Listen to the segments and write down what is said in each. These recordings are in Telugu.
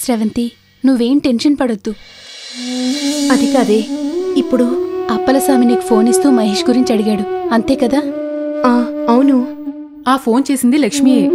స్రవంతి నువ్వేం టెన్షన్ పడొద్దు అది కాదే ఇప్పుడు అప్పలస్వామి నీకు ఫోన్ ఇస్తూ మహేష్ గురించి అడిగాడు అంతే కదా ఆ, అవును ఆ ఫోన్ చేసింది లక్ష్మియే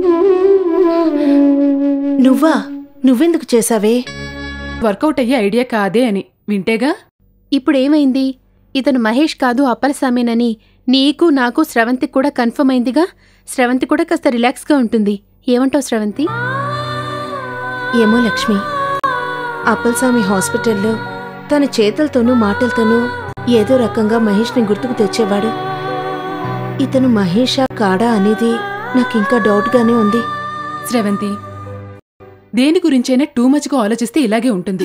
నువ్వా నువ్వెందుకు చేశావే వర్కౌట్ అయ్యే ఐడియా కాదే అని వింటేగా ఇప్పుడేమైంది ఇతను మహేష్ కాదు అప్పలస్వామినని నీకు నాకు స్రవంతికి కూడా కన్ఫర్మ్ అయిందిగా స్రవంతి కూడా కాస్త రిలాక్స్గా ఉంటుంది ఏమంటావు స్రవంతి ఏమో లక్ష్మి అప్పల్స్వామి హాస్పిటల్లో తన చేతులతోనూ మాటలతోనూ ఏదో రకంగా మహేష్ని గుర్తుకు తెచ్చేవాడు ఇతను మహేషా కాడా అనేది నాకింకా డౌట్గానే ఉంది స్రవంతి దేని గురించైనా టూ మచ్గా ఆలోచిస్తే ఇలాగే ఉంటుంది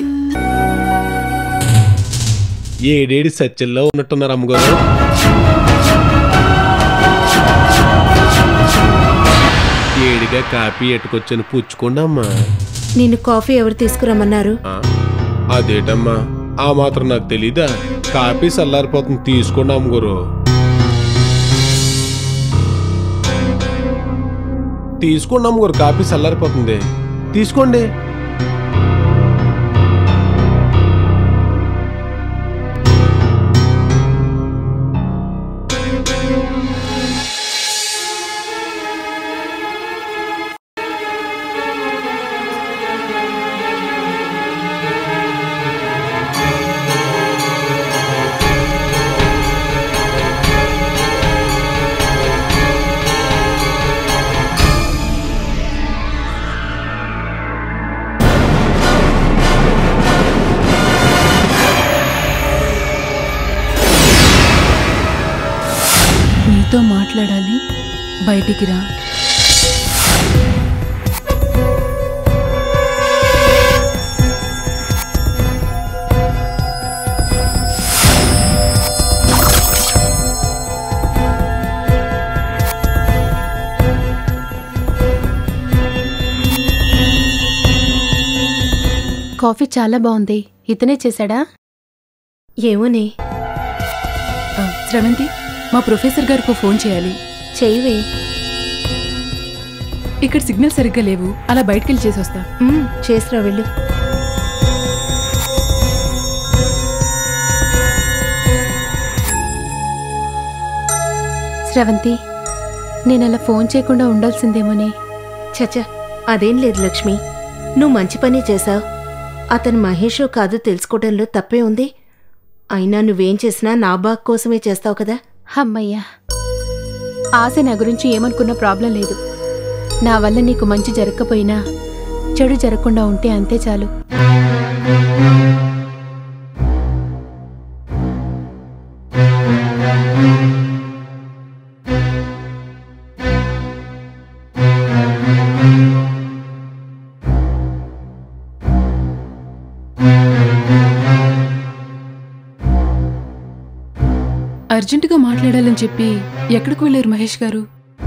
ఏడేడి సత్యంలో ఉన్నట్టున్నారు అమ్మగారు ఏడిగా కాపీ ఎట్టుకొచ్చాను పుచ్చుకోండి అమ్మా నిన్ను కాఫీ ఎవరు తీసుకురమ్మన్నారు ఆ, అదేటమ్మా ఆ మాత్రం నాకు తెలీదా కాపీ చల్లారిపోతుంది తీసుకోండి అమ్మగారు తీసుకోండి అమ్మగారు కాపీ చల్లారిపోతుంది తీసుకోండి నీతో మాట్లాడాలి బయటికి రా కాఫీ చాలా బాగుంది ఇతనే చేశాడా ఏమోనే ఆ, స్రవంతి మా ప్రొఫెసర్ గారికి ఓ ఫోన్ చేయాలి చెయ్యవే ఇక్కడ సిగ్నల్ సరిగ్గా లేవు అలా బయటకెళ్ళి చేసి వస్తా ఉమ్, చేసిరా వెళ్ళు స్రవంతి నేను అలా ఫోన్ చేయకుండా ఉండాల్సిందేమోనే చచ అదేం లేదు లక్ష్మి నువ్వు మంచి పని చేశావు అతను మహేషో కాదు తెలుసుకోవడంలో తప్పే ఉంది అయినా నువ్వేం చేసినా నా బాగ్ కోసమే చేస్తావు కదా అమ్మయ్యా ఆశ నా గురించి ఏమనుకున్న ప్రాబ్లం లేదు నా వల్ల నీకు మంచి జరగకపోయినా చెడు జరగకుండా ఉంటే అంతే చాలు అర్జెంటుగా మాట్లాడాలని చెప్పి ఎక్కడికి వెళ్ళారు మహేష్ గారు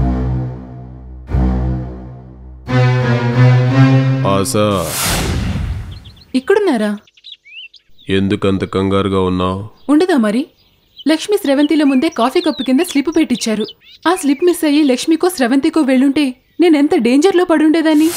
ఆశ ఇక్కడున్నారా ఎందుకంత కంగారుగా ఉన్నావు ఉండదా మరి లక్ష్మి స్రవంతిల ముందే కాఫీ కప్పు కింద స్లిప్ పెట్టించారు ఆ స్లిప్ మిస్ అయ్యి లక్ష్మికో స్రవంతికో వెళ్ళుంటే నేనెంత డేంజర్లో పడుండేదాన్ని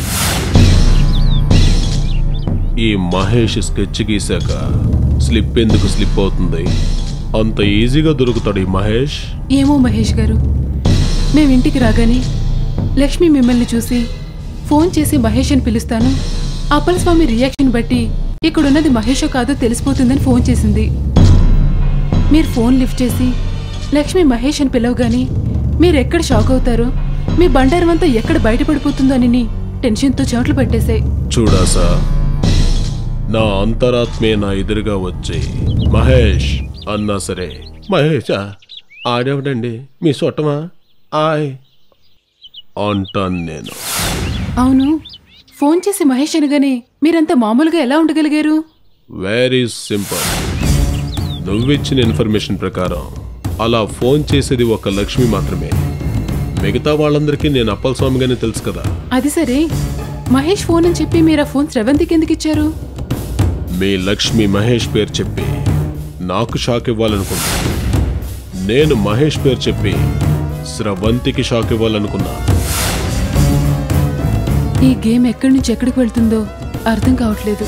ఈ మహేష్ స్కెచ్ గీశాక స్లిప్ ఎందుకు స్లిప్ అవుతుంది అంత ఈజీగా దొరుకుతాడు ఈ మహేష్ ఏమో మహేష్ గారు మేము ఇంటికి రాగానే లక్ష్మి మిమ్మల్ని చూసి ఫోన్ చేసి మహేష్ అని పిలుస్తాను అప్పలస్వామి రియాక్షన్ బట్టి ఇక్కడున్నది మహేషో కాదో తెలిసిపోతుందని ఫోన్ చేసింది మీరు ఫోన్ లిఫ్ట్ చేసి లక్ష్మి మహేష్ అని పిలవగానే మీరు ఎక్కడ షాక్ అవుతారో మీ బండారం అంతా ఎక్కడ బయటపడిపోతుందోనని టెన్షన్తో చెమటలు పట్టేశాయి చూడాసా నా అంతరాత్మే నా ఎదురుగా వచ్చి మహేష్ అన్నా సరే మహేషా ఆడేవిడండి మీ సొట్టమా ఆయ్ అంటాను నేను అవును ఫోన్ చేసి మహేష్ అనగానే మీరంతా మామూలుగా ఎలా ఉండగలిగారు వెరీ సింపుల్ నువ్విచ్చిన ఇన్ఫర్మేషన్ ప్రకారం అలా ఫోన్ చేసేది ఒక లక్ష్మి మాత్రమే మిగతా వాళ్ళందరికీ నేను అప్పల స్వామిగానే తెలుసు కదా అది సరే మహేష్ ఫోన్ అని చెప్పి మీరు ఆ ఫోన్ స్రవంతికి ఎందుకు ఇచ్చారు మీ లక్ష్మి మహేష్ పేరు చెప్పి నాకు షాక్ ఇవ్వాలనుకున్నా నేను మహేష్ పేరు చెప్పి స్రవంతికి షాక్ ఇవ్వాలనుకున్నా ఈ గేమ్ ఎక్కడి నుంచి ఎక్కడికి వెళ్తుందో అర్థం కావట్లేదు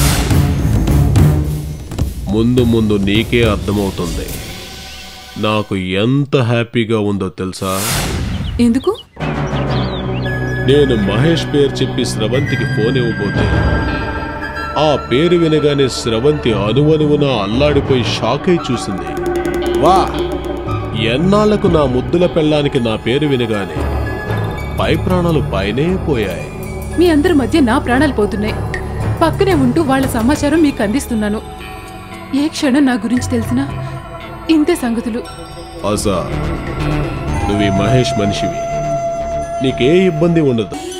ముందు ముందు నీకే అర్థమవుతుంది నాకు ఎంత హ్యాపీగా ఉందో తెలుసా ఎందుకు నేను మహేష్ పేరు చెప్పి స్రవంతికి ఫోన్ ఇవ్వబోతే ఆ పేరు వినగానే స్రవంతి అనువనువున అల్లాడిపోయి షాక్ అయి చూసింది వా ఎన్నాళ్లకు నా ముద్దుల పెళ్ళానికి నా పేరు వినగానే పై ప్రాణాలు పైనే పోయాయి మీ అందరి మధ్య నా ప్రాణాలు పోతున్నాయి పక్కనే ఉంటూ వాళ్ళ సమాచారం మీకు అందిస్తున్నాను ఏ క్షణం నా గురించి తెలిసినా ఇంతే సంగతులు అజా నువ్వు ఈ మహేష్ మనిషివి నీకే ఇబ్బంది ఉండదు